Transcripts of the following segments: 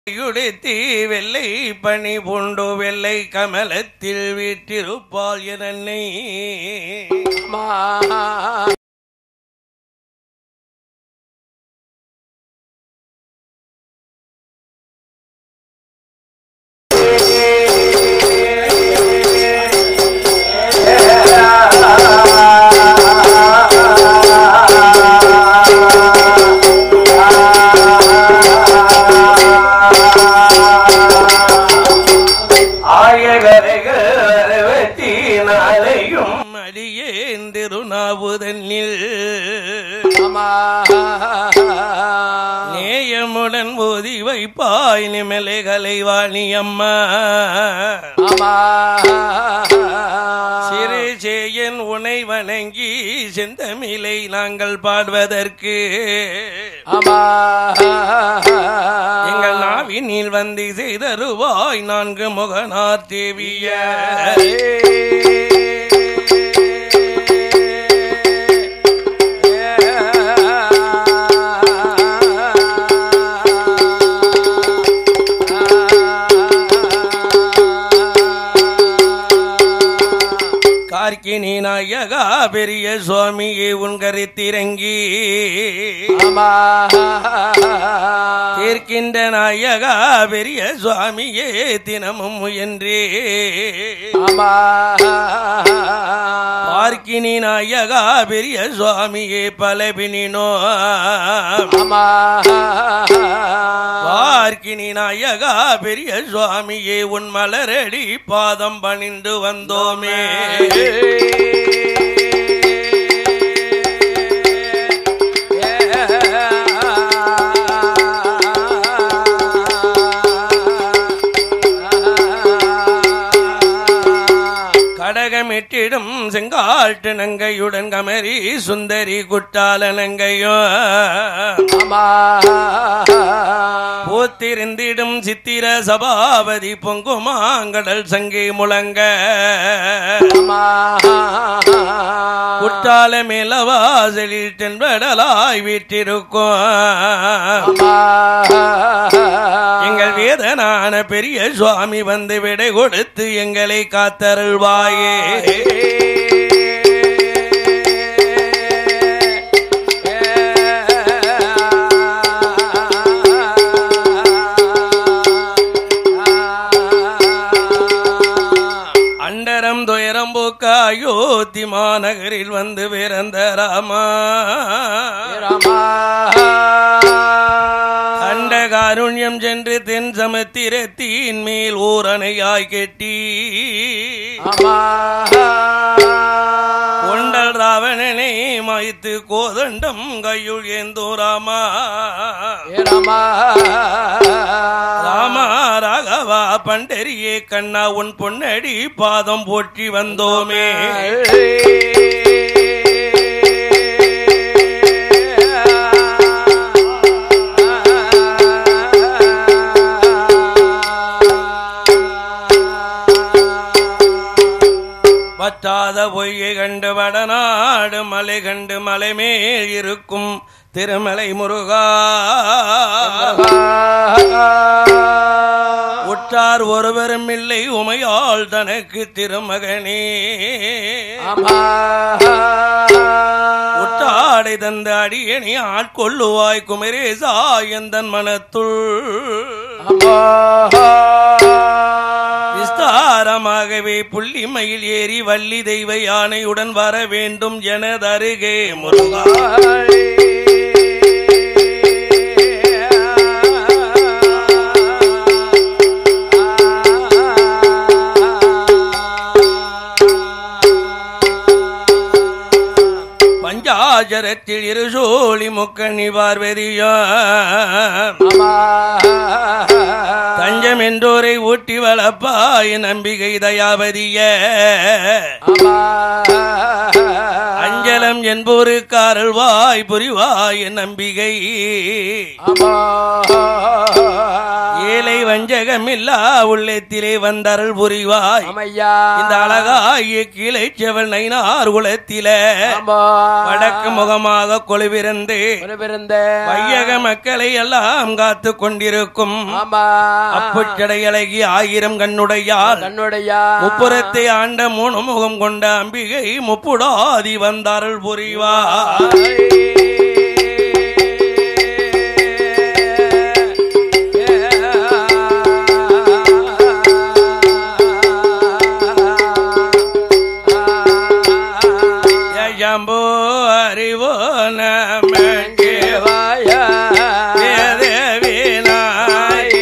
யுடித்தி வெள்ளை பனி பூண்டு வெள்ளை கமலத்தில் வீட்டிருப்பாள் என்னை ஆயகரைகளும் அடியேன் திருநாவுதனில் நேயமுடன் ஓதி வைப்பாய் நிமலைகளை வாணி அம்மா சிறு சேயன் உனை வணங்கி செந்தமிலை நாங்கள் பாடுவதற்கு எங்கள் நாவினில் வந்து செய்தருவாய் நான்கு முகனார் தேவிய கார்க்கினி நாயகா பெரிய சுவாமியே உன் கருத்திறங்கி தீர்க்கின்ற நாயகா பெரிய சுவாமியே தினமும் முயன்றே பார்க்கினி நாயகா பெரிய சுவாமியே பலபினினோ பார்க்கினி நாயகா பெரிய சுவாமியே உன் மலரடி பாதம் பணிந்து வந்தோமே கடகமிட்டிடும் செங்காட்டு நங்கையுடன் கமரி சுந்தரி குட்டால நங்கையோ பூத்திருந்திடும் சித்திர சபாபதி பொங்குமாங்கடல் சங்கை முழங்க குட்டால மேலவாசலில் தென்படலாய் வீட்டிருக்கும் எங்கள் வேதனான பெரிய சுவாமி வந்து விடை கொடுத்து எங்களை காத்தருள்வாயே அண்டரம் துயரம் போக்க அயோத்தி மாநகரில் வந்து பிறந்த ராமா அண்ட காருண்யம் சென்று தென் சமுத்திரத்தின் மேல் ஊரணையாய் கெட்டி கொண்டல் ராவணனை மாய்த்து கோதண்டம் கையுள் ஏந்தோராமா ராமா ராகவா பண்டரியே கண்ணா உன் பொன்னடி பாதம் போற்றி வந்தோமே பற்றாத பொய்யை கண்டு வடநாடு மலை கண்டு மலை மேல் இருக்கும் திருமலை முருகா உற்றார் ஒருவரும் இல்லை உமையாள் தனக்கு திருமகனே உற்றாடை தந்த அடியணி ஆட்கொள்ளுவாய் குமரேசா எந்தன் மனத்துள் விஸ்தாரமாகவே புள்ளிமயில் ஏறி வள்ளி தெய்வ யானையுடன் வர வேண்டும் எனதருகே முருகா பஞ்சாஜரத்தில் இருசோழி முக்கணி பார்வதியா தஞ்சம் என்றோரை ஊட்டி வளப்பாய் நம்பிக்கை தயாபதிய அஞ்சலம் என்போருக்கு அருள்வாய் புரிவாய் நம்பிக்கை ஏழை வஞ்சகமில்லா உள்ளத்திலே வந்தருள் புரிவாய் ஆமையா இந்த அழகாய கீழே செவல் நைனார் குலத்தில ஆமா வடக்கு முகமாக கொழுவிருந்து பிறந்த வையக மக்களை எல்லாம் காத்து கொண்டிருக்கும் ஆமா அப்புச்சடையழகி ஆயிரம் கண்ணுடையால் கண்ணுடைய முப்புறத்தை ஆண்ட மூணு முகம் கொண்ட அம்பிகை முப்புடாதி வந்தாருள் புரிவா ஜம்போ அறிவோ நமங்கே தேவினாய்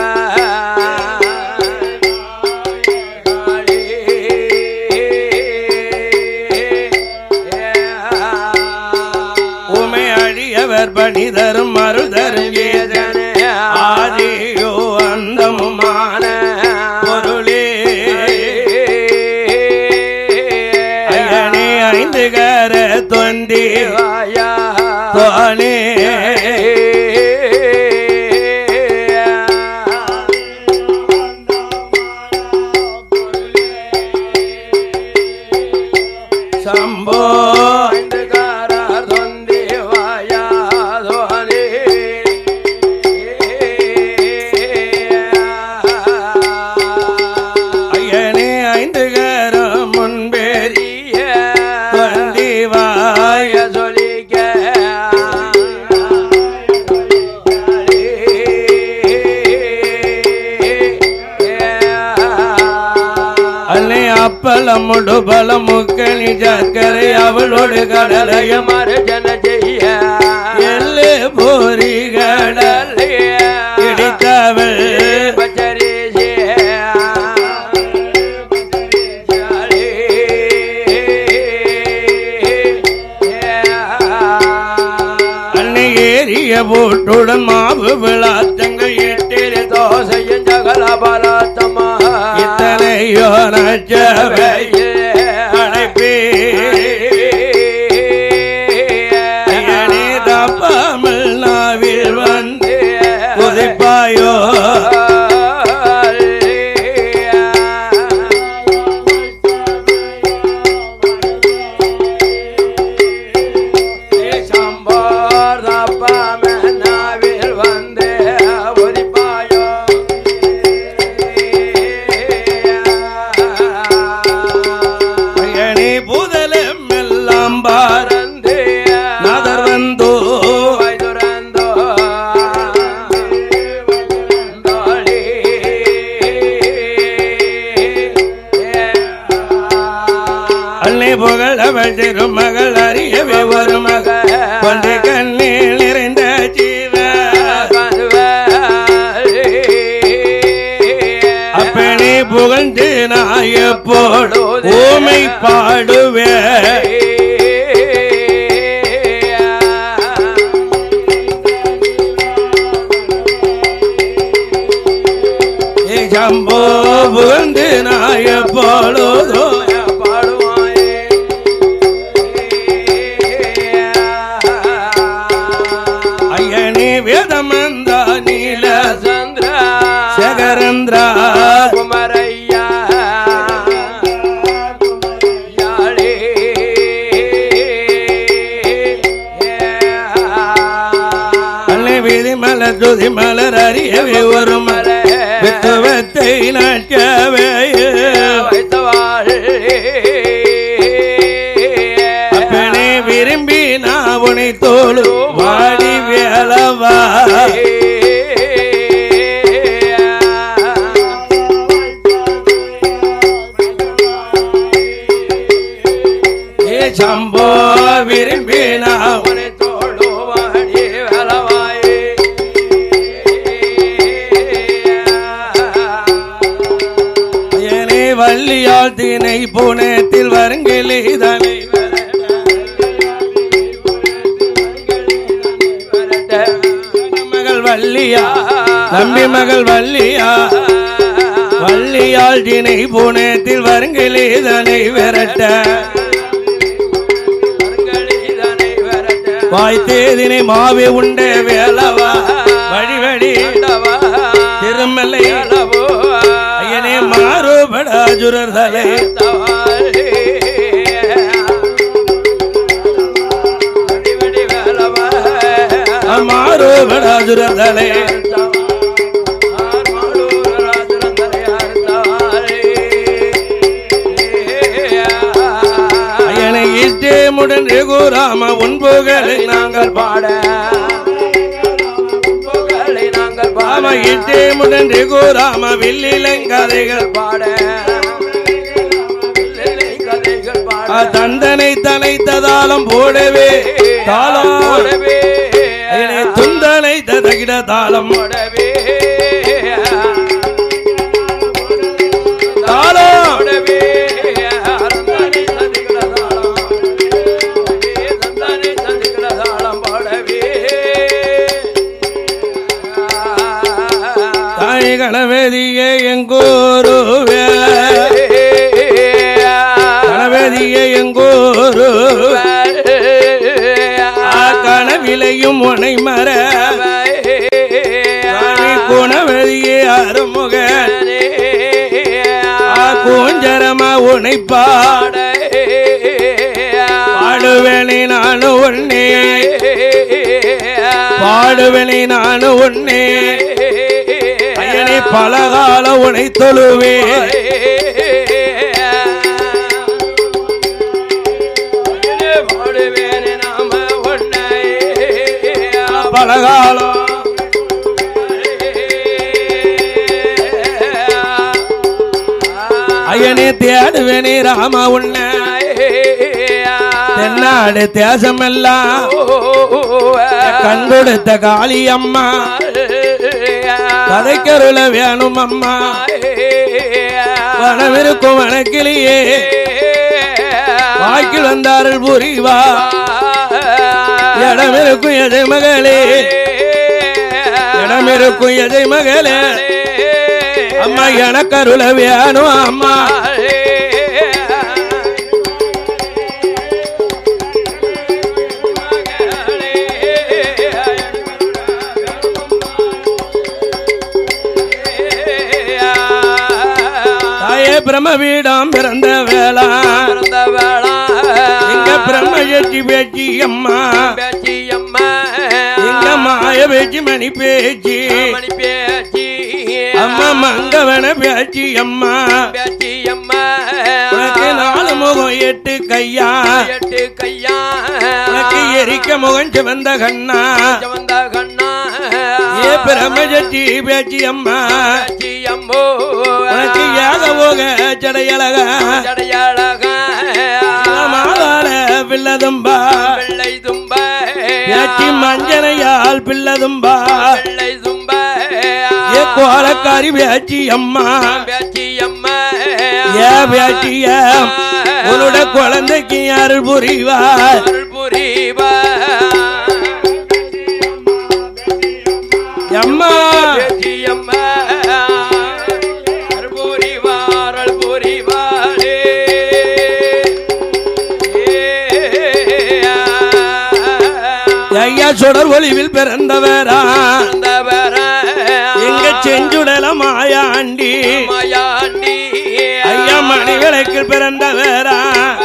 உமை அழியவர் பணிதரும் மறுதரும் ஏதன ஆதியோ அந்தமுமான பொருளே அயனே ஐந்து கர தொந்தி தோனே சம்போ ஐயனே ஐந்து கர முன்பேறி வந்திவாய் அன்னை அப்பளம் முடுபலம் முக்கணி சர்க்கரை அவளோடு கடலையும் மருஜன செய்ய எல்லு பூரி கடல் இடித்தவள் அன்னை ஏறிய போட்டுடன் மாவு விழாத்தங்கள் எட்டிரு தோசையும் சகல பலாத்தமா இத்தனையோ நச்சவை அழைப்பே ஐயனே தப்பாமல் நாவில் வந்து குதிப்பாயோ வந்து ஒதிப்பாயோ ஐயனே புதலம் எல்லாம் பார பறந்து நாதர் வந்தோ வைதுரந்தோ தோழி அன்னை புகழவள் திருமகள் அறியவே ஒரு மகள் கொண்டு கண்ணில் நிறைந்த ஜீவ அப்பனே புகழ்ந்து நாயப்போடு ஊமை பாடுவே ஏ சம்போ புகழ்ந்து நாயப்போடுதோ ஐயனே வேதமந்தா நீல சகரந்திரா குமரையா யாழே அன்னை விதி மலர் துதி மலர் அறியவே ஒரு மலர் வித்துவத்தை நாட்கவே அப்பனே விரும்பி நான் உனை தோழு வாடி வேலவா ஏ சம்போ விரும்பி நான் ஏனே வள்ளியால் தினை புனத்தில் வருங்கிலே தனை மகள் வள்ளியா தம்பி மகள் வள்ளியா வள்ளியால் தினை புனத்தில் வருங்கிலே தனை விரட்ட வாய்த்தேதினை மாவே உண்டே வேலவா வழி வழி திருமலை அசுரர் தலை தவாலே வடி வடி வேலவ மாறுபட அசுரர் தலை அயனை ஈட்டே முடன் ரகுராம உன் புகழை நாங்கள் பாட புகழை நாங்கள் ராம பாட ஈட்டே முடன் ரகுராம வில்லிலங்கதைகள் பாட கதைகள் பாட தந்தனை தனைத்ததாலம் போடவே தாளம் போடவே அயனை துந்தனை ததகிட தாளம் போடவே தாளம் போடவே அறந்தானே சதிகளதாளம் தந்தானே சதிகளதாளம் போடவே தாய் கணவேதியே எங்கூருவே கணவேதியே எங்கூரு கனவிலையும் உனை மர குணவதியே அருமுக கூஞ்சரமா உனைப்பா பாடுவேனே நானும் ஒன்னே பாடுவேனே நானும் ஒன்னே அயனை பலகால உனை தொழுவே பாடுவேனே நாம ஒன்னை பலகாலம் அயனே தேடுவேனே ராம உன்ன தென்னாடு தேசமெல்லாம் கண் கொடுத்த காளி அம்மா கதைக்கருள வேணும் அம்மா வனவிருக்கும் வனக்கிளியே வாக்கில் வந்தார்கள் புரிவா இடமிருக்கும் எதை மகளே இடமிருக்கும் எதை மகளே அம்மா எனக்கருள வேணும் அம்மா தாயே பிரம்மவீடம் பிறந்த வேளா இங்க பிரம்ம எட்டி பேச்சு அம்மா இங்க மாய பேச்சு மணி பேச்சு அம்மா மங்கவன பேச்சு அம்மா உனக்கு நாலு முகம் எட்டு கையா எட்டு கையா உனக்கு எரிக்க முகம் சிவந்த கண்ணா வந்த கண்ணா ஏ பிரம்மஜட்டி பேச்சு அம்மா அம்போ உனக்கு யாக போக ஜடையழக ஜடையழகா மாதாள பிள்ளதும்பா வெள்ளை தும்ப பேச்சு மஞ்சனையால் பிள்ளதும்பா வெள்ளை தும்ப ஏ கோலக்காரி பேச்சு அம்மா பேச்சி அம்மா ஏ பேச்சிய உன்னோட குழந்தைக்கு அருள் புரிவார் அருள் புரிவா அம்மா பேச்சி அம்மா அருள் புரிவா அருள் புரிவாரே ஐயா சுடர் ஒளிவில் பிறந்தவரா எங்க செஞ்சுடல மாயாண்டி மாயாண்டி ஐயா மணிவிளக்கில் பிறந்தவரா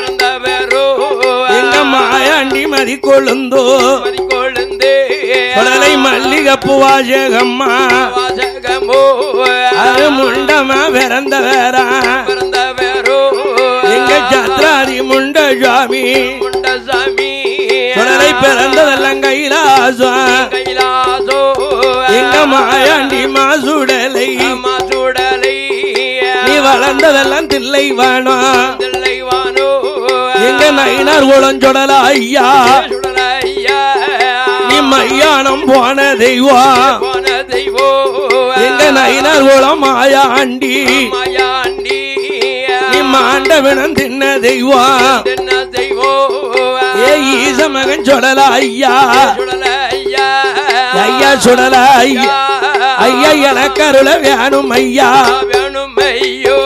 எங்க மாயாண்டி மதி கொழுந்தோ கொழுந்து சுடலை மல்லிகப்பு வாசகம்மா வாசகமோ அது முண்டமா பிறந்தவரா பிறந்தவரோ எங்க சத்ராதி முண்ட சுவாமி முண்டசாமி சுடலை பிறந்ததெல்லாம் கைலாசம் கைலாசோ எங்க மாயாண்டி மாசுடலை மாசுடலை நீ வளர்ந்ததெல்லாம் தில்லை வேணும் தில்லைவானோ எங்க நயினார் குளஞ்சொடல ஐயா சுடலையா நீ மையானம் போன தெய்வம் போன தெய்வோ எங்க நயினார் குளம் மாயாண்டி மாயாண்டி நீ மாண்டவினம் தின்ன தெய்வம் என்ன தெய்வோ ஏ ஈச மகன் சொடல ஐயா சுடலையா ஐயா சுடல ஐயா ஐயா எனக்கு அருள வேணும் ஐயா வேணும் ஐயோ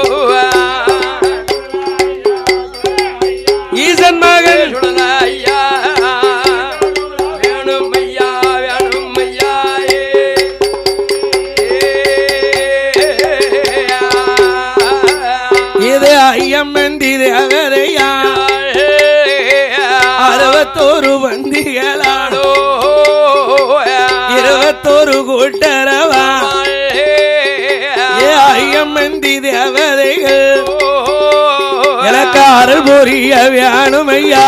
ஈசன் மகன் சுடலையா வேணும் ஐயா வேணும் ஐயா இது மந்தி தேவரையா அறுபத்தோரு வந்திகளா இருபத்தோரு கூட்டரவா ஏ ஐயம் மந்தி தேவதைகள் எனக்கு அருள் புரிய வேணும் ஐயா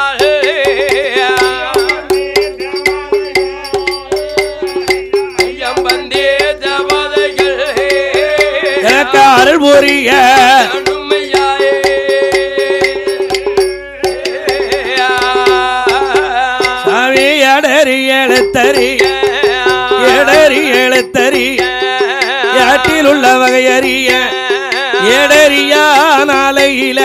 எனக்கு அருள் புரிய சாமி எடரி எழுத்தரி எடரி எழுத்தரி ஏட்டில் உள்ள வகையறிய எடரியா நாளையில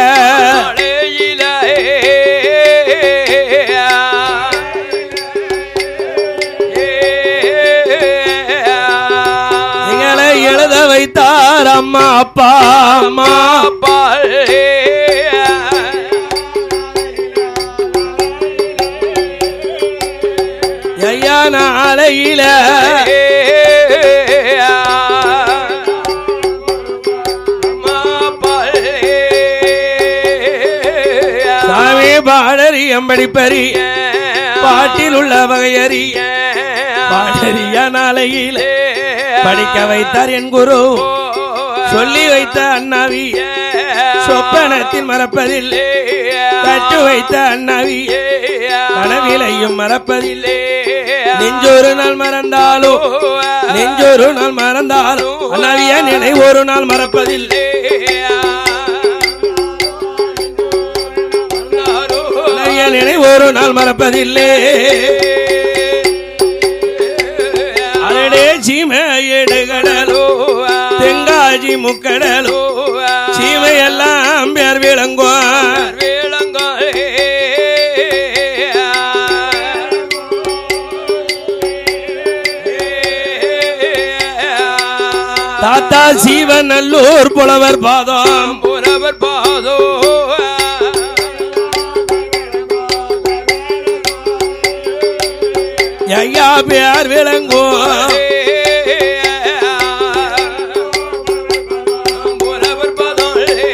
எங்களை எழுத வைத்தார் அம்மா அப்பா அம்மா ஐயா நாளையில சாமி பாடரி எம்படிப்பரி பாட்டில் உள்ள வகையறி பாடரியா நாளையில படிக்க வைத்தார் என் குரு சொல்லி வைத்த அண்ணாவி சொப்பனத்தில் மறப்பதில் கட்டு வைத்த அண்ணாவி கனவிலையும் மறப்பதில்லை நெஞ்சொரு நாள் மறந்தாலும் நெஞ்சொரு நாள் மறந்தாலும் அண்ணாவிய நினை ஒரு நாள் மறப்பதில்லை அண்ணாவிய நினை ஒரு நாள் மறப்பதில்லை அடடே சீமை எடுகடலோ தெங்காஜி முக்கடலோ சீமையெல்லாம் பேர் விளங்குவார் தாத்தா சீவநல்லூர் புலவர் பாதம் புறவர் பாதோ ஐயா பேர் விளங்குவார் புறவர் பாதோ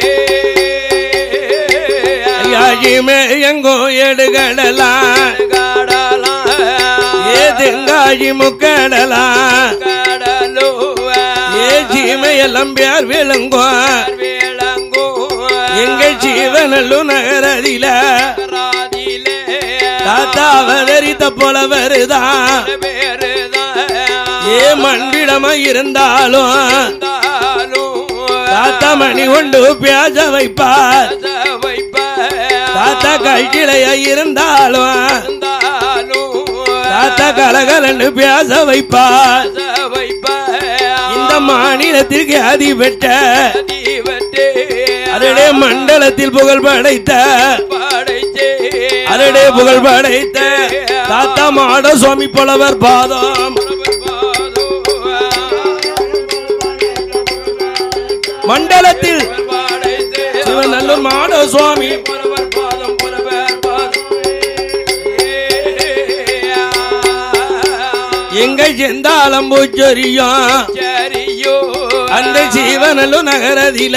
ஐயா சீமை எங்கோ எடுகடலாம் கடலாம் ஏ தெங்காஜி முக்கடலாம் கடலோ ஏ சீமையெல்லாம் பேர் விளங்குவார் விளங்கோ எங்க ஜீவநல்லூர் நகரதில ராதிலே தாத்தா அவதரித்த புலவருதான் ஏ மண்டிடமா இருந்தாலும் தாத்தா மணி கொண்டு பேச வைப்பார் தாத்தா கைக்கிளைய இருந்தாலும் தாத்தா கலகலன்னு பேச வைப்பார் இந்த மாநிலத்திற்கு அதிபெற்ற அரடே மண்டலத்தில் புகழ் படைத்த அரடே புகழ் படைத்த தாத்தா மாட சுவாமி புலவர் பாதம் மண்டலத்தில் சிவநல்லூர் மாட சுவாமி எங்க செந்தாளம் பூச்சொரியும் அந்த சிவநல்லூர் நகரதில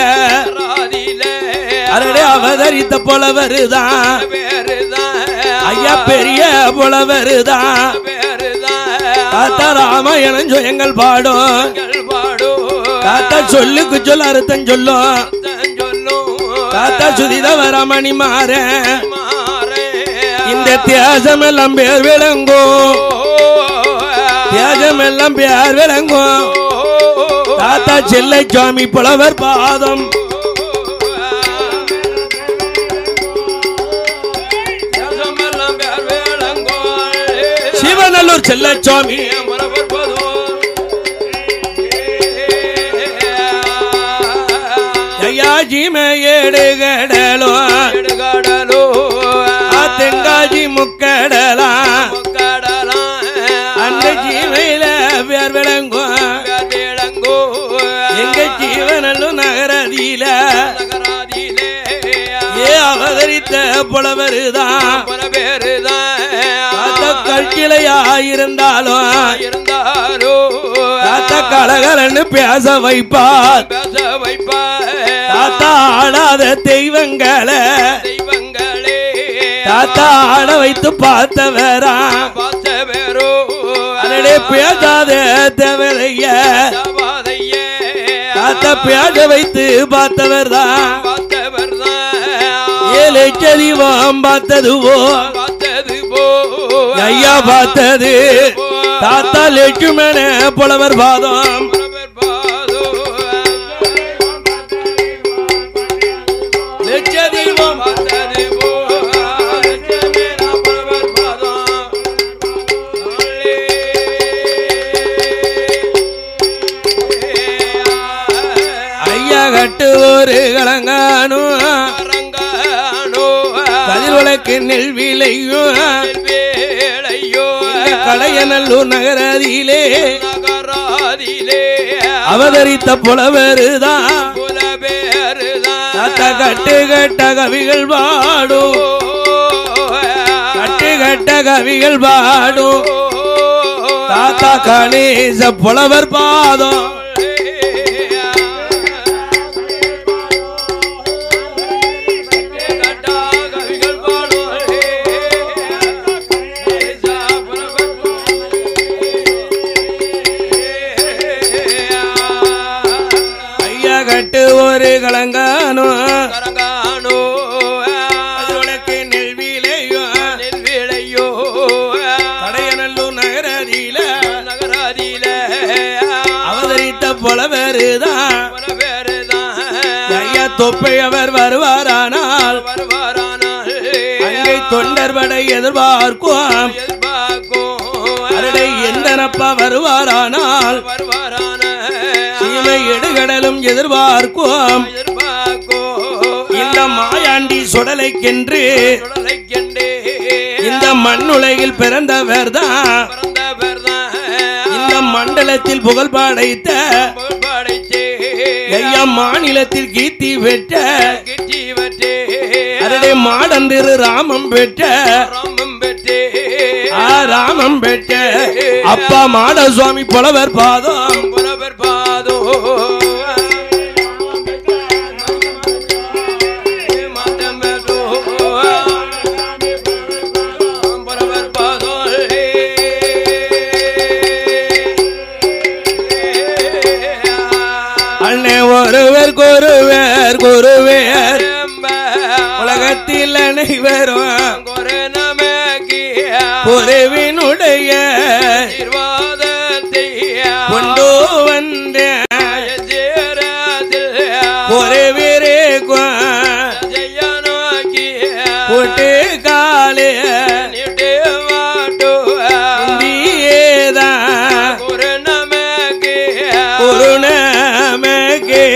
அரடே அவதரித்த புலவருதான் ஐயா பெரிய புலவருதான் தாத்தா ராமாயணம் எங்கள் பாடும் தாத்தா சொல்லுக்கு சொல்ல அர்த்தம் சொல்லும் தாத்தா சுதித வரமணி மாற இந்த தியாசம் எல்லாம் பேர் விளங்கும் தியாசம் எல்லாம் பேர் விளங்கும் தாத்தா செல்லை சுவாமி புலவர் பாதம் சிவநல்லூர் செல்ல சுவாமி ஐயா ஜீமையேடுகடலோ தெங்காஜி முக்கடலா அந்த ஜீமையில பேர் விளங்கும் எங்க ஜீவநல்லூர் நகரதியில ஏ அவதரித்த புலவருதான் தாத்தா கல்கிளையா இருந்தாலும் இருந்தாரோ தாத்தா கலகலன்னு பேச வைப்பார் பேச வைப்பார் தாத்தா ஆடாத தெய்வங்களை தெய்வங்களே தாத்தா ஆட வைத்து பார்த்தவரா பார்த்தவரோ அடடே பேசாத தேவதைய பாதையே தாத்தா பேச வைத்து பார்த்தவர் தான் பார்த்தவர்தான் ஏழை தீபம் பார்த்ததுவோ பார்த்தது போ ஐயா பார்த்தது தாத்தா லட்சுமண புலவர் பாதம் புலவர் பாதோ லட்ச தீபம் பார்த்தது போ லட்சுமண புலவர் பாதம் ஐயா கட்டு ஒரு கலங்கானும் அரங்கானோ கதிர் வழக்கு நெல் விளையும் வேளையோ கடையநல்லூர் நகரதியிலே நகராதிலே அவதரித்த புலவருதான் புலபேருதான் தாத்தா கட்டு கட்ட கவிகள் பாடும் கட்டு கட்ட கவிகள் பாடும் தாத்தா கணேச புலவர் பாதம் ஐயா கட்டு ஒரு கலங்கானும் உனக்கு நெல் விளையும் கடையநல்லூர் நகரதியில அவதரித்த புலவருதான் ஐயா தொப்பையவர் வருவாரானால் அங்கே தொண்டர் படை எதிர்பார்க்கும் அருடை எந்தனப்பா வருவாரானால் சீமை எடுகடலும் எதிர்பார்க்கும் இந்த மாயாண்டி சுடலைக்கென்று இந்த மண்ணுலகில் பிறந்தவர் தான் இந்த மண்டலத்தில் புகழ் படைத்த ஐயா மாநிலத்தில் கீர்த்தி பெற்ற அருடை மாடந்திரு ராமம் பெற்ற ஆ ராமம் பெற்ற அப்பா மாட சுவாமி புலவர் பாதம் புலவர் பாதோ மாதம்பதோ புலவர் பாதோ அண்ணே ஒருவர் குருவர் குருவேர் உலகத்தில் அனைவரும் குரு நமக்கிய குருவினுடைய ஆசீர்வாதத்தை கொண்டு வந்த ஜெயராதில் குருவிரே ஜெயநோக்கிய கூட்டு காலே நிட்டு மாட்டு தீயேதான் குரு நமக்கிய குருணமகே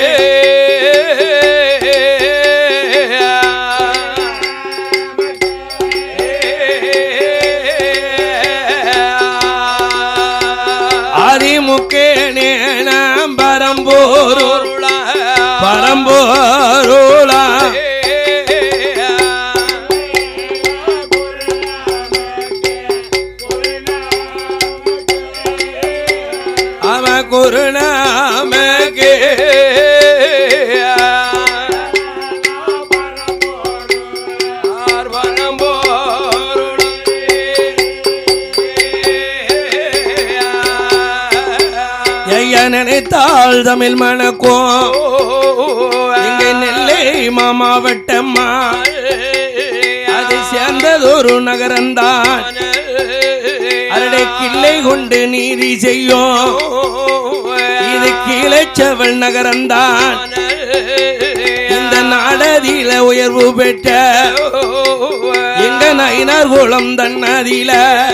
ஆதிமுக்கே நேனம் பரம்போரு பரம்போருளா அவ குருணாமகே ஐயா நினைத்தாள் தமிழ் மணக்கும் இங்க நெல்லை மாமாவட்டம்மா அதை சேர்ந்ததொரு நகரம்தான் அரடை கிள்ளை கொண்டு நீதி செய்யும் இது கீழச்சவள் நகரம்தான் இந்த நாடதியில உயர்வு பெற்ற எங்க நயினார் குளம் தன்னதியில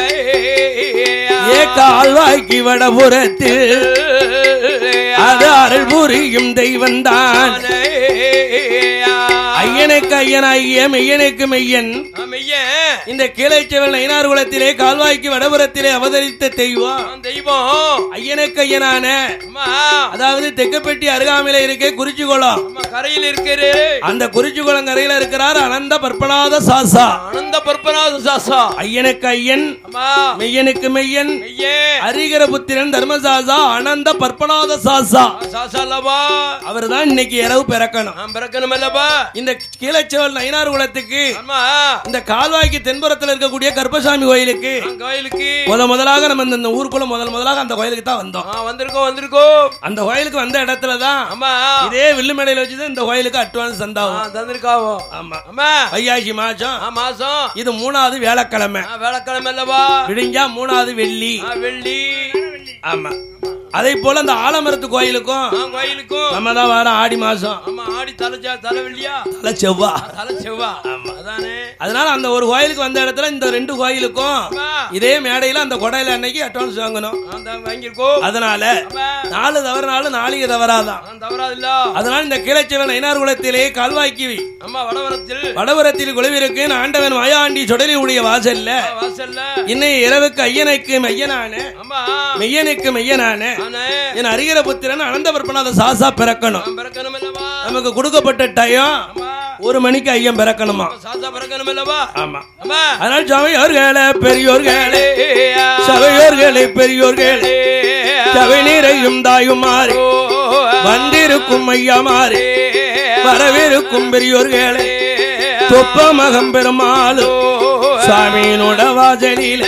ஏ கால்வாய்க்கு வடபுறத்தில் அது அருள் புரியும் தெய்வந்தான் ஐயன ஐயனுக்கு ஐயனாகிய மெய்யனுக்கு மெய்யன் மெய்யன் இந்த கீழைச்செவல் நயினார் குலத்திலே கால்வாய்க்கு வடபுறத்திலே அவதரித்த தெய்வம் தெய்வம் ஐயனுக்கு ஐயனான அம்மா அதாவது தெக்கப்பட்டி அருகாமையில இருக்க குறிச்சிகுளம் அம்மா கரையில் இருக்கிறே அந்த குறிச்சிகுளம் கரையில இருக்கிறார் அனந்த பற்பனாத சாசா ஆனந்த பற்பனாத சாசா ஐயனுக்கு ஐயன் அம்மா மெய்யனுக்கு மெய்யன் மெய்யன் அரிகர புத்திரன் தர்மசாசா அனந்த பற்பனாத சாசா சாசா அல்லவா அவர்தான் இன்னைக்கு இரவு பிறக்கணும் நான் பிறக்கணும் அல்லவா இந்த கீழச்செவல் நயினார் குலத்துக்கு அம்மா இந்த கால்வாய்க்கு தென்புறத்தில் இருக்கக்கூடிய கருப்பசாமி கோயிலுக்கு நான் கோயிலுக்கு முத முதலாக நம்ம இந்த- இந்த ஊருக்குள்ள முதல் முதலாக அந்த கோயிலுக்கு தான் வந்தோம் ஆ, வந்திருக்கோம் வந்திருக்கோம் அந்த கோயிலுக்கு வந்த இடத்துல தான் அம்மா இதே வில்லுமேடையில வச்சுதான் இந்த கோயிலுக்கு அட்வான்ஸ் ஆ, சந்தாவும் தந்திருக்காவோ ஆமா அம்மா வையாசி மாசம் ஆ, மாசம் இது மூணாவது வியாழக்கிழமை ஆ, வேலைக்கிழமை அல்லவா விடிஞ்சா மூணாவது வெள்ளி ஆ, வெள்ளி ஆமா அதே போல அந்த ஆலமரத்து கோயிலுக்கும் ஆ, கோயிலுக்கும் நம்ம தான் வரோம் ஆடி மாசம் ஆமா ஆடி தலைச்சா தலை வெள்ளியா தலை செவ்வா தலை செவ்வா அதானே அதனால அந்த ஒரு கோயிலுக்கு வந்த இடத்துல இந்த ரெண்டு கோயிலுக்கும் அம்மா இதே மேடையில அந்த கொடையில அன்னைக்கு அட்வான்ஸ் வாங்கணும் அந்த வாங்கியிருக்கோம் அதனால அம்மா நாலு தவறுனாலும் நாளைக்கு தவறாதான் நான் தவறாதில்ல அதனால இந்த கீழச்செவன் நயினார் குலத்திலே கால்வாய்க்கு அம்மா வடவரத்தில் வடபுறத்தில் குழுவிற்கு ஆண்டவன் மாயாண்டி சுடலி உடைய வாசல்ல ஆ, வாசல்ல இன்னைய இரவுக்கு ஐயனுக்கு மெய்யனான அம்மா மெய்யனுக்கு மெய்யனான நானே என் அரிகிற புத்திரன் அனந்த பற்பனாத சாசா பிறக்கணும் நான் பிறக்கணும் அல்லவா நமக்கு கொடுக்கப்பட்ட டயம் அம்மா ஒரு மணிக்கு ஐயன் பிறக்கணுமா சாசா பிறக்கணும் அல்லவா ஆமா அம்மா அதனால் சபையோர்களே பெரியோர்களே ஏயா, சபையோர்களே பெரியோர்களே ஏயா, சபை நிறையும் தாயுமாறு ஓ, வந்திருக்கும் ஐயாமாறு வரவிருக்கும் பெரியோர்களே ஏயா, தொப்ப மகம் பெருமாளும் ஓ, சாமியினோட வாசலில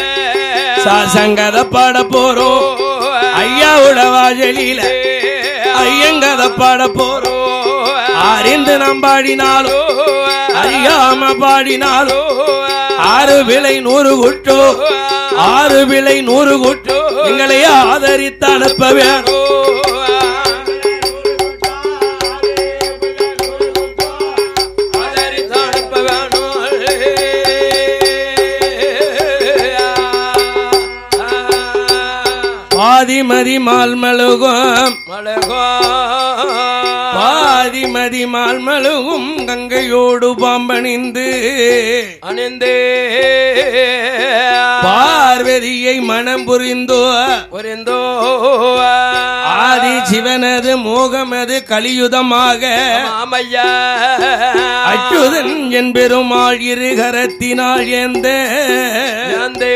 சாசங்கத பாட போறோம் ஐயாவோட வாசலில ஐயங்கத பாட போறோம் அறிந்து நாம் பாடினாலும் அறியாம பாடினாலும் ஆறு விலை நூறு குட்டோ ஆறு விலை நூறு குட்டோ எங்களை ஆதரித்து அனுப்ப வேணும் பாதிமதி மால் மழுகும் பாதிமதி மால் மழுகும் கங்கையோடு பாம்பணிந்து அணிந்தே பார்வதியை மனம் புரிந்தோ புரிந்தோ ஆதி சிவனது மோகமது கலியுதமாக மாமையா அச்சுதன் என் பெருமாள் இருகரத்தினாள் எந்த இறந்தே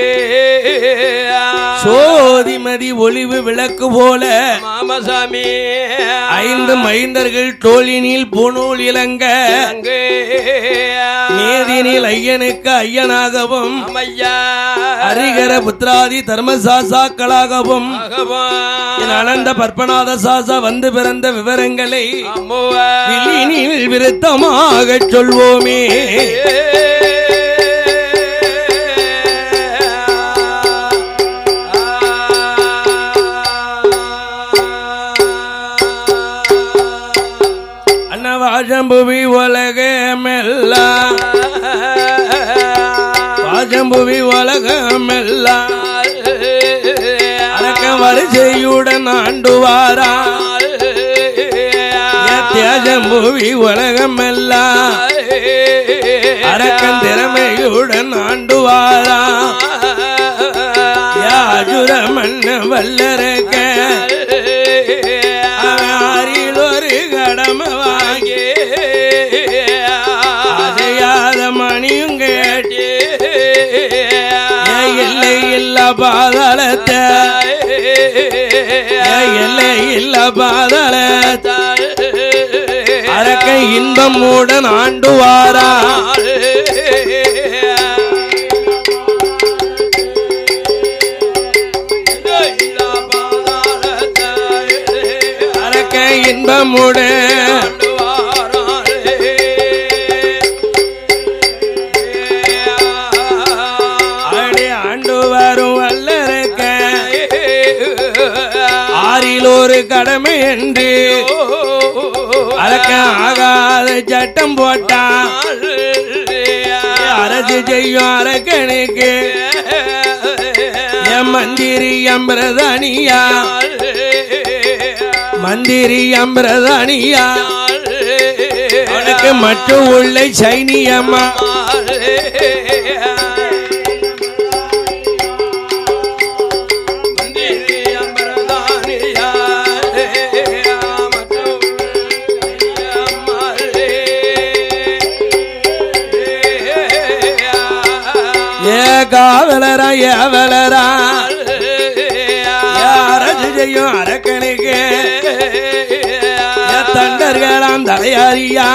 சோதிமதி ஒளிவு விளக்கு போல மாமசாமி ஐந்து மைந்தர்கள் தோழினில் புனூல் இலங்க அங்கே மேதினில் ஐயனுக்கு ஐயனாகவும் அம்மையா ஹரிகர புத்திராதி தர்மசாசாக்களாகவும் பகவான் என் அனந்த பற்பநாத சாசா வந்து பிறந்த விவரங்களை அம்முவா விழினில் விருத்தமாக சொல்வோமே அன்னவாஜம்புவி உலகமெல்லாம் வாஜம்புவி உலகமெல்லாம் அரக்க வரிசையுடன் ஆண்டுவாரா தியாஜம்புவி உலகமெல்லாம் அரக்கன் திறமையுடன் ஆண்டுவாரா யாஜுர மண்ண வல்லரக்க ஆறில் ஒரு கடமை வாங்கி அசையாத மணியும் கேட்டு ஏன் எல்லை இல்ல பாதாளத்தை ஏன் எல்லை இல்ல பாதாளத்தை அரக்க இன்பம் மூடன் ஆண்டுவாரா அரக்க இன்பமுடன் அடி ஆண்டு வரும் வல்லரக்க ஆறில் ஒரு கடமை என்று அரக்க ஆகாத சட்டம் போட்டான் அரசு செய்யும் அரக்கனுக்கு என் மந்திரி அம்பிரதானியா மந்திரி அம்பிரதானியா அவன எனக்கு மட்டும் உள்ள சைனியம்மா ஏ காவலரா ஏவலரா அரசு செய்யும் அரக்கனுக்கு ஏ தண்டர்களாம் தலையாரியா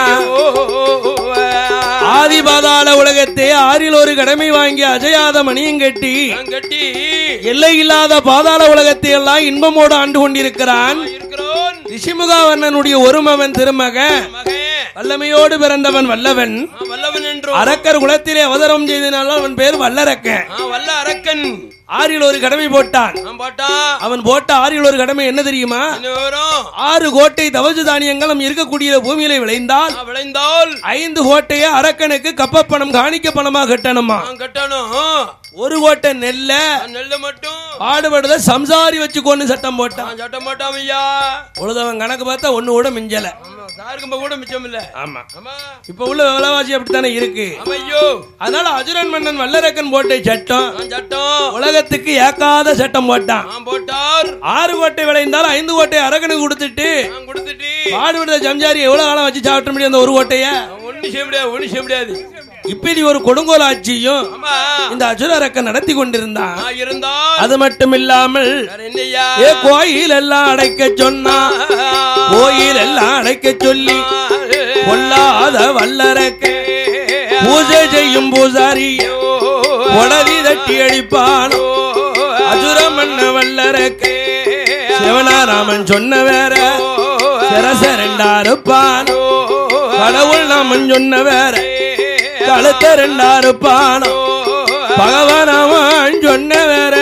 ஆதிபாதாள உலகத்தை ஆறில் ஒரு கடமை வாங்கி அஜயாத மணியும் கட்டி கட்டி எல்லை இல்லாத பாதாள உலகத்தை எல்லாம் இன்பமோடு ஆண்டு கொண்டிருக்கிறான் இருக்கிறோன் ரிஷிமுகாவர்ணனுடைய ஒரு மகன் திருமகன் மகன் வல்லமையோடு பிறந்தவன் வல்லவன் ஆ, வல்லவன் என்றோ அரக்கர் குலத்திலே அவதாரம் செய்தனால அவன் பேர் வல்லரக்கன் ஆ, வல்ல அரக்கன் ஆறில் ஒரு கடமை போட்டான் ஆ, போட்டான் அவன் போட்ட ஆறில் ஒரு கடமை என்ன தெரியுமா என்ன வரும் ஆறு கோட்டை தவசு தானியங்கள் நம்ம இருக்கக்கூடிய பூமியில விளைந்தால் ஆ, விளைந்தால் ஐந்து கோட்டையை அரக்கனுக்கு கப்ப பணம் காணிக்க பணமா கட்டணுமா நான் கட்டணும் ஒரு கோட்டை நெல்ல ஆ, நெல்ல மட்டும் பாடுபடுத சம்சாரி வச்சுக்கோன்னு சட்டம் போட்டான் நான் சட்ட மாட்டான் ஐயா உழுதவன் கணக்கு பார்த்தா ஒண்ணு கூட மிஞ்சல ஆமா, சாருக்கும்ப கூட மிச்சம் இல்ல ஆமா ஆமா இப்ப உள்ள விலைவாசி அப்படித்தானே இருக்கு ஆமா ஐயோ அதனால அசுரன் மன்னன் வல்லரக்கன் போட்ட சட்டம் நான் சட்டம் உலகத்துக்கு ஏக்காத சட்டம் போட்டான் நான் போட்டார் ஆறு கோட்டை விளைந்தால் ஐந்து கோட்டை அரக்கனுக்கு கொடுத்துட்டு நான் கொடுத்துட்டு பாடுபடுத ஜம்ஜாரி எவ்வளவு காலம் வச்சு சாப்பிட முடியும் அந்த ஒரு கோட்டைய ஒண்ணு செய்ய முடியாது ஒண்ணு செய்ய முடியாது இப்படி ஒரு கொடுங்கோல் ஆட்சியும் ஆமா இந்த அசுர அரக்கன் நடத்தி கொண்டிருந்தான் நான் இருந்தால் அது மட்டும் இல்லாமல் வேற என்னய்யா ஏ கோயில் எல்லாம் அடைக்க சொன்னா கோயில் எல்லாம் அடைக்க சொல்லி கொல்லாத வல்லரக்க பூஜை செய்யும் பூசாரி உடவி தட்டி அடிப்பான் அசுர மன்ன வல்லரக்க சிவனாராமன் சொன்ன வேற சிரச ரெண்டாருப்பான் கடவுள் நாமன் சொன்ன வேற கழுத்த ரெண்டாருப்பான் பகவான் அவன் சொன்ன வேற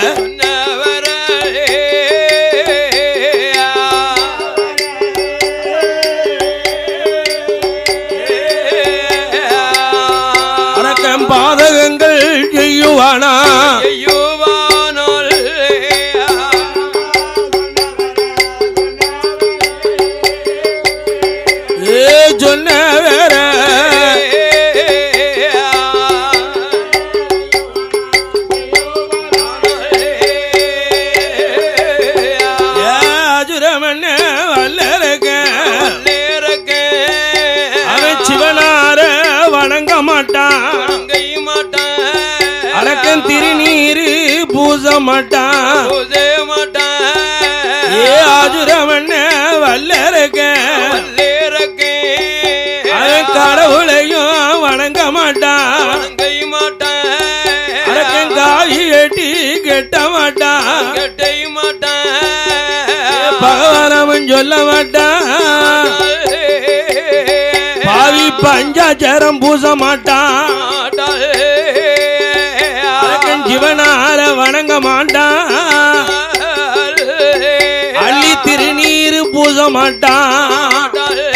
அரக்கம் பாதகங்கள் செய்யுவானா ஏ சொன்ன வேற ஏ அசுரமன்ன வல்லரக்க அவன் சிவனார வணங்க மாட்டான் அரக்கன் திருநீரு பூச மாட்டான் ஏ ஆஜுரமண்ண வல்லரக்க அவன் கடவுளையும் வணங்க மாட்டான் அரக்கன் காவி வெட்டி கெட்ட மாட்டான் பகவான் அவன் சொல்ல மாட்டான் பாவி பஞ்சாச்சரம் பூச மாட்டான் அரக்கன் சிவனார வணங்க மாட்டான் அள்ளி திருநீரு பூச மாட்டான்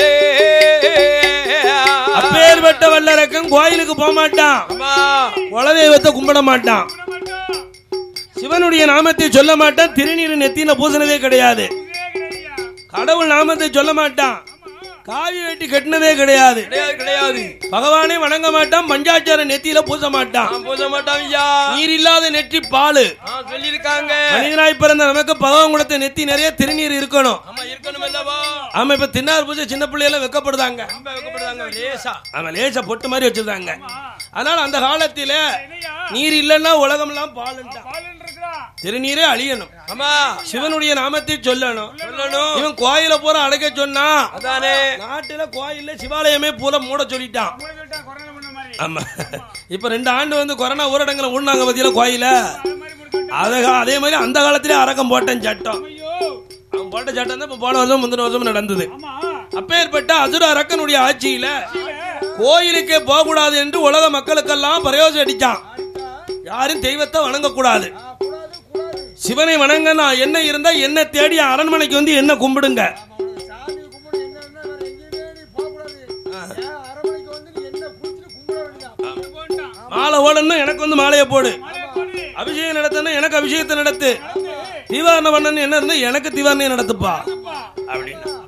அப்பேற்பட்ட வல்லரக்கன் கோயிலுக்கு போக மாட்டான் குலதெய்வத்தை கும்பிட மாட்டான் சிவனுடைய நாமத்தை சொல்ல மாட்டான் திருநீர் நெத்தியில பூசினதே கிடையாது கடவுள் நாமத்தை சொல்ல மாட்டான் காவி வெட்டி கட்டினதே கிடையாது கிடையாது கிடையாது பகவானே வணங்க மாட்டான் பஞ்சாச்சார நெத்தியில பூச மாட்டான் நான் பூச மாட்டான் ஐயா நீர் இல்லாத நெற்றி பாலு ஆ, சொல்லியிருக்காங்க மனிதனாய் பிறந்த நமக்கு பகவான் கொடுத்த நெத்தி நிறைய திருநீர் இருக்கணும் ஆமா இருக்கணும் அல்லவா ஆமா இப்ப தின்னார் பூஜை சின்ன பிள்ளையெல்லாம் வெக்கப்படுதாங்க ரொம்ப வைக்கப்படுறாங்க லேசா ஆமா லேசா பொட்டு மாதிரி வச்சிருந்தாங்க அதனால அந்த காலத்தில நீர் இல்லைன்னா உலகம்லாம் பாலுன்ட்டான் திருநீரே அழியணும் ஆமா சிவனுடைய நாமத்தை சொல்லணும் சொல்லணும் இவன் கோயில பூரா அடைக்க சொன்னா அதானே நாட்டுல கோயில்ல சிவாலயமே பூரா மூட சொல்லிட்டான் ஆமா இப்ப ரெண்டு ஆண்டு வந்து கொரோனா ஊரடங்குல ஊடினாங்க பத்தியில கோயில அத அதே மாதிரி அந்த காலத்திலே அரக்கம் போட்டேன் சட்டம் அவன் போட்ட சட்டம் தான் இப்ப போன வருஷம் முந்தின வருஷம் நடந்தது அப்பேற்பட்ட அசுர அரக்கனுடைய ஆட்சியில கோயிலுக்கே போகக்கூடாது என்று உலக மக்களுக்கெல்லாம் பிரயோஜனம் அடிச்சான் யாரும் தெய்வத்தை வணங்கக்கூடாது சிவனை வணங்க நான் என்ன இருந்தா என்ன தேடி அரண்மனைக்கு வந்து என்ன கும்பிடுங்க சாமி கும்பிடு என்ன இருந்தா வேற எங்கேயுமே நீ போகக்கூடாது ஏன் அரமனைக்கு வந்து நீ என்ன குளிச்சுட்டு கும்பிட வேண்டியதான் மாலை ஓடணும் எனக்கு வந்து மாலையை போடு அபிஷேகம் நடத்தணும் எனக்கு அபிஷேகத்தை நடத்து தீவாரணம் பண்ணணும் என்ன இருந்தா எனக்கு தீவாரணையை நடத்துப்பா அப்படின்னு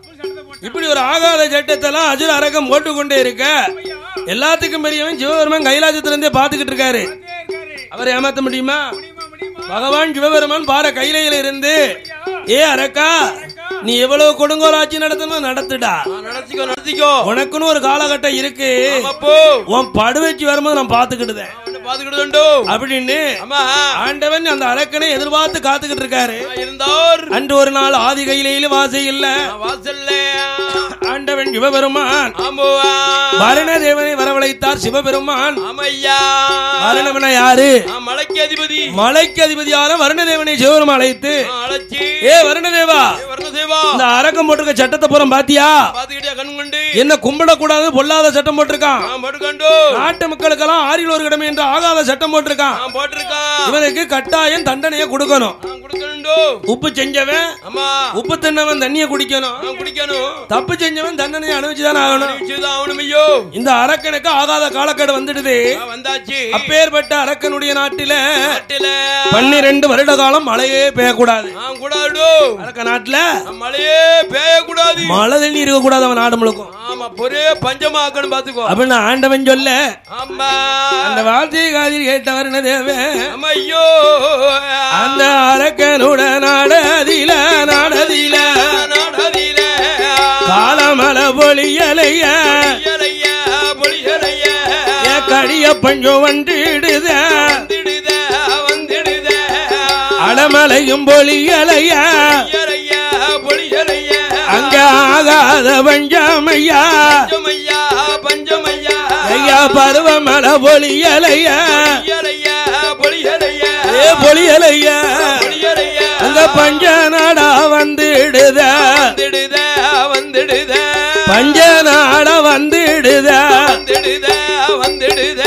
இப்படி ஒரு ஆகாத சட்டத்தெல்லாம் அஜுர அரக்கம் போட்டு கொண்டே இருக்க எல்லாத்துக்கும் பெரியவன் சிவபெருமான் கைலாசத்துல இருந்தே பாத்துக்கிட்டு இருக்காரு அவரை ஏமாத்த முடியுமா பகவான் சிவபெருமான் பார கையில இருந்து ஏ அரக்கா நீ எவ்வளவு கொடுங்கோல் ஆட்சி நடத்தணும் நடத்துடா ஆ, நடத்திக்கோ நடத்திக்கோ உனக்குன்னு ஒரு காலகட்டம் இருக்கு அப்போ உன் படுவச்சு வரும்போது நான் பாத்துக்கிட்டுதேன் பாத்துக்கிட்டு உண்டு அப்படின்னு ஆமா ஆண்டவன் அந்த அரக்கனை எதிர்பார்த்து காத்துக்கிட்டு இருக்காரு ஆ, இருந்தார் அன்று ஒரு நாள் ஆதி கையில வாசி இல்ல ஆ, வாசல்ல ஆண்டவன் சிவபெருமான் ஆம்புவா வருண தேவனை வரவழைத்தார் சிவபெருமான் ஆமையா வருணவன யாரு ஆ, மலைக்கு அதிபதி மலைக்கு அதிபதியான வருண தேவனை சிவபெருமான் அழைத்து ஆ, அழைச்சி ஏ வருண தேவா வரண தேவா இந்த அரக்கம் போட்டிருக்க சட்டத்தை பூரம் பாத்தியா பாத்துக்கிட்டியா கண் கொண்டு என்ன கும்பிடக்கூடாது பொல்லாத சட்டம் போட்டிருக்கான் ஆ, போட்டுக்கொண்டு நாட்டு மக்களுக்கெல்லாம் ஆறில் ஒரு கடமை என்ற ஆகாத சட்டம் போட்டிருக்கான் ஆ, போட்டிருக்கான் இவனுக்கு கட்டாயம் தண்டனையை கொடுக்கணும் ஆ, கொடுக்கணும் உப்பு செஞ்சவன் ஆமா உப்பு தின்னவன் தண்ணிய குடிக்கணும் ஆ, குடிக்கணும் தப்பு செஞ்சவன் தண்டனையை அனுபவிச்சுதான் ஆகணும் நிச்சயம் ஆகணும் ஐயோ இந்த அரக்கனுக்கு ஆகாத காலக்கெடு வந்துடுது ஆ, வந்தாச்சு அப்பேற்பட்ட அரக்கனுடைய நாட்டில நாட்டில பன்னிரெண்டு வருட காலம் மழையே பெய்யக்கூடாது ஆ, கூடாது அரக்க நாட்டுல ஆ, மழையே பெய்யக்கூடாது மழை தண்ணி இருக்க கூடாது அவன் நாடு முழுக்கும் ஆமா ஒரே பஞ்சமாக்கணும் பாத்துக்கோ அப்படின்னு ஆண்டவன் சொல்ல ஆமா அந்த வார்த்தையை காதில் கேட்டவர் தேவ ஆமா ஐயோ அந்த அரக்கனுட நாடதில நாடதில நாடதில காலமல பொழியலைய பொழியலைய பொழியலைய ஏ கடிய பஞ்சம் வண்டிடுத வந்துடுத வந்துடுத அடமலையும் பொழியலைய பொழியலைய பொழியலைய அங்க ஆகாத பஞ்சமையா பஞ்சமையா பஞ்சமையா ஐயா பருவமல பொழியலைய பொழியலைய பொழியலைய ஏ பொழியலைய பொழியலைய அங்க பஞ்ச நாடா வந்துடுத வந்துடுத வந்துடுத பஞ்ச நாடா வந்துடுத வந்துடுத வந்துடுத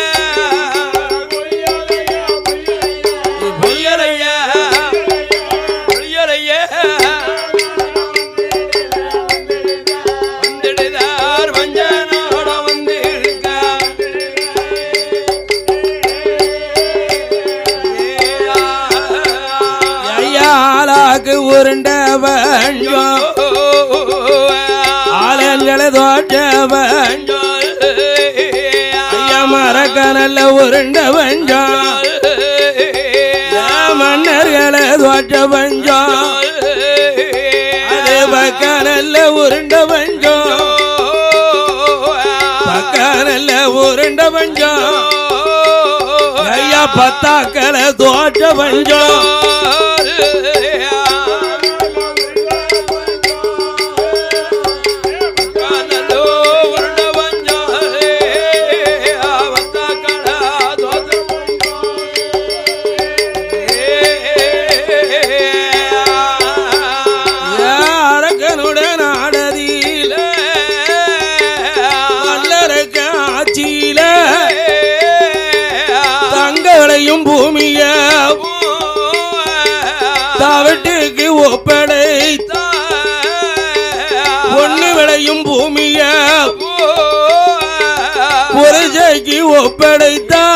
பொழியலைய பொழியலைய வந்துடுதார் வஞ்சனோட வந்திருக்க ஐயா ஆளாக்கு உருண்ட பஞ்சம் ஆலங்களை தோட்ட பஞ்சம் ஐயா மறக்க நல்ல உருண்ட பஞ்சம் மன்னர்களை தோட்ட பஞ்சம் அது பக்க நல்ல உருண்ட பஞ்சம் பக்க நல்ல உருண்ட பஞ்சம் ஐயா பத்தாக்களை தோட்ட பஞ்சம் அரக்கனுடன் ஆடதியில வல்லரக்க ஆட்சியில தங்களையும் பூமிய தவிட்டுக்கு ஒப்படைத்த பொண்ணு விளையும் பூமிய புரஜைக்கு ஒப்படைத்தா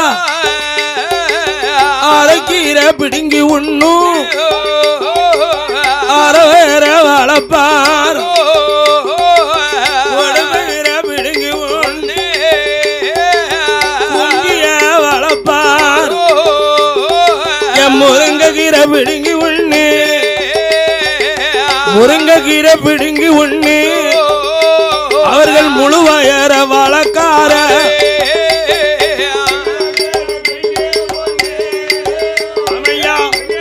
அரைக்கீரை பிடுங்கி உண்ணும் அறவேற வளப்பார் உடம்பீரை பிடுங்கி உண்ணு குங்கிய வளப்பார் என் முருங்ககீரை பிடுங்கி உண்ணு முருங்ககீரை பிடுங்கி உண்ணு அவர்கள் முழு வயர வளக்கார அமையா,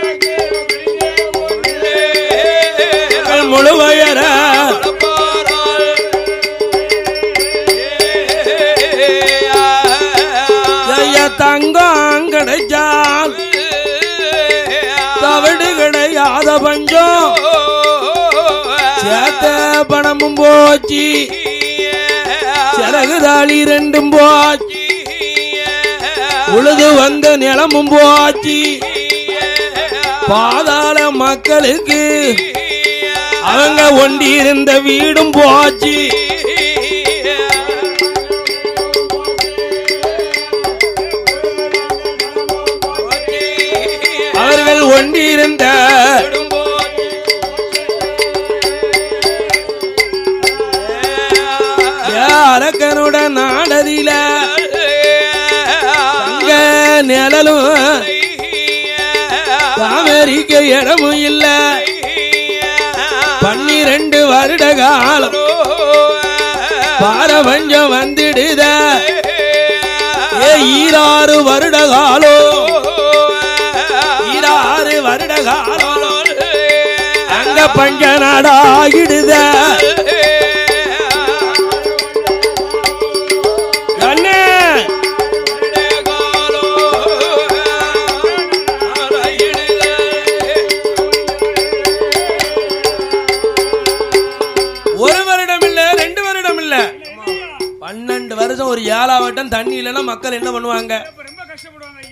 அவர்கள் முழு வயர ஐயா தங்கம் கிடைச்சால் தவிடு கிடையாத பஞ்சம் சேத்த பணமும் போச்சு சிறகு தாளி ரெண்டும் போச்சு உழுது வந்த நிலமும் போச்சு பாதாள மக்களுக்கு அவங்க ஒண்டி இருந்த வீடும் போச்சு அவர்கள் ஒண்டி இருந்த அரக்கனோட நாடதில அங்க நிழலும் தாமரிக்க இடமும் இல்ல பன்னிரண்டு வருட காலம் பாரபஞ்சம் வந்துடுத ஏ ஈராறு வருட காலம் ஈராறு வருட காலம் அங்க பஞ்ச நாடாகிடுத அண்ணே ஒரு வருடம் இல்ல ரெண்டு வருடம் இல்ல பன்னெண்டு வருஷம் ஒரு ஏழாவட்டம் தண்ணி இல்லைன்னா மக்கள் என்ன பண்ணுவாங்க ரொம்ப கஷ்டப்படுவாங்க